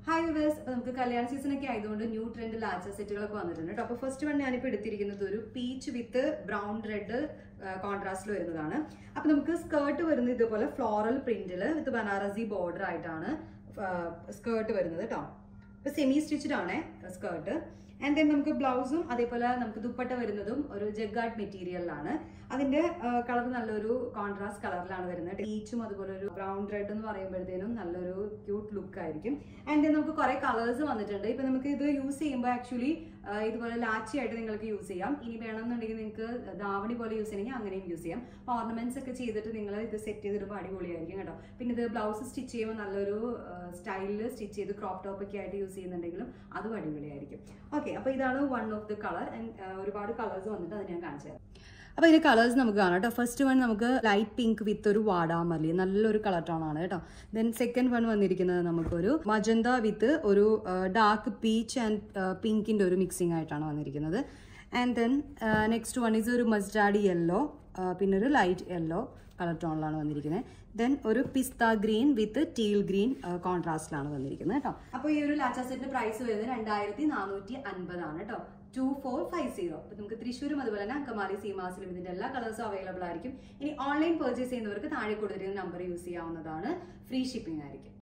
hi viewers അപ്പൊ നമുക്ക് കല്യാണ സീസൺ ഒക്കെ ആയതുകൊണ്ട് ന്യൂ ട്രെൻഡ് ലാച്ച സെറ്റുകളൊക്കെ വന്നിട്ടുണ്ട് കേട്ടോ അപ്പൊ ഫസ്റ്റ് വൺ ഞാനിപ്പോൾ എടുത്തിരിക്കുന്നത് ഒരു പീച്ച് വിത്ത് ബ്രൗൺ റെഡ് കോൺട്രാസ്റ്റിൽ വരുന്നതാണ് അപ്പൊ നമുക്ക് സ്കേർട്ട് വരുന്നത് ഇതുപോലെ ഫ്ലോറൽ പ്രിന്റിൽ വിത്ത് ബനാറസി ബോർഡർ ആയിട്ടാണ് സ്കേർട്ട് വരുന്നത് കേട്ടോ ഇപ്പൊ സെമി സ്റ്റിച്ചഡ് ആണ് സ്കേർട്ട് ആൻഡ് ദെൻ നമുക്ക് ബ്ലൗസും അതേപോലെ നമുക്ക് ദുപ്പട്ട വരുന്നതും ഒരു ജഗാർഡ് മെറ്റീരിയലിലാണ് അതിന്റെ കളർ നല്ലൊരു കോൺട്രാസ്റ്റ് കളറിലാണ് വരുന്നത് ഈച്ചും അതുപോലെ ഒരു ബ്രൗൺ റെഡ് എന്ന് പറയുമ്പോഴത്തേനും നല്ലൊരു ക്യൂട്ട് ലുക്ക് ആയിരിക്കും ആൻഡ് ദെൻ നമുക്ക് കുറെ കളേഴ്സ് വന്നിട്ടുണ്ട് ഇപ്പൊ നമുക്ക് ഇത് യൂസ് ചെയ്യുമ്പോൾ ആക്ച്വലി ഇതുപോലെ ലാച്ചി ആയിട്ട് നിങ്ങൾക്ക് യൂസ് ചെയ്യാം ഇനി വേണമെന്നുണ്ടെങ്കിൽ നിങ്ങൾക്ക് ധാവണി പോലെ യൂസ് ചെയ്യണമെങ്കിൽ അങ്ങനെയും യൂസ് ചെയ്യാം ഓർണമെന്റ്സ് ഒക്കെ ചെയ്തിട്ട് നിങ്ങൾ ഇത് സെറ്റ് ചെയ്തിടുമ്പോൾ അടിപൊളിയായിരിക്കും കേട്ടോ പിന്നെ ഇത് ബ്ലൗസ് സ്റ്റിച്ച് ചെയ്യുമ്പോൾ നല്ലൊരു സ്റ്റൈലിൽ സ്റ്റിച്ച് ചെയ്ത് ക്രോപ്പ് ടോപ്പ് ഒക്കെ ആയിട്ട് യൂസ് ചെയ്യുന്നുണ്ടെങ്കിലും അതും അടിപൊളിയായിരിക്കും ഓക്കെ അപ്പൊ ഇതാണ് one of the colour and ഒരുപാട് കളേഴ്സ് വന്നിട്ട് അത് ഞാൻ കാണിച്ചു തരാം അപ്പൊ ഇതിന്റെ കളേഴ്സ് നമുക്ക് കാണാം കേട്ടോ ഫസ്റ്റ് വൺ നമുക്ക് ലൈറ്റ് പിങ്ക് വിത്ത് ഒരു വാടാമല്ലി നല്ലൊരു കളർ ടോൺ ആണ് കേട്ടോ ദെൻ സെക്കൻഡ് വൺ വന്നിരിക്കുന്നത് നമുക്കൊരു മജന്ത വിത്ത് ഒരു ഡാർക്ക് പീച്ച് ആൻഡ് പിങ്കിന്റെ ഒരു മിക്സിംഗ് ആയിട്ടാണ് വന്നിരിക്കുന്നത് and then next one is ഒരു മസ്റ്റാർഡ് യെല്ലോ പിന്നെ ഒരു ലൈറ്റ് യെല്ലോ കളർ ടോണിലാണ് വന്നിരിക്കുന്നത് ദെൻ ഒരു pista green with teal green കോൺട്രാസ്റ്റിലാണ് വന്നിരിക്കുന്നത് കേട്ടോ അപ്പോൾ ഈ ഒരു ലാച്ച സെറ്റിന്റെ പ്രൈസ് വരുന്നത് രണ്ടായിരത്തി നാനൂറ്റി അൻപതാണ് കേട്ടോ ടു ഫോർ ഫൈവ് സീറോ അപ്പൊ നമുക്ക് തൃശ്ശൂരും അതുപോലെ തന്നെ അങ്കമാലി സീമാസിലും ഇതിന്റെ എല്ലാ കളേഴ്സും അവൈലബിൾ ആയിരിക്കും ഇനി ഓൺലൈൻ പർച്ചേസ് ചെയ്യുന്നവർക്ക് താഴെ കൊടുത്തിരിക്കുന്ന നമ്പർ യൂസ് ചെയ്യാവുന്നതാണ് ഫ്രീ ഷിപ്പിംഗ് ആയിരിക്കും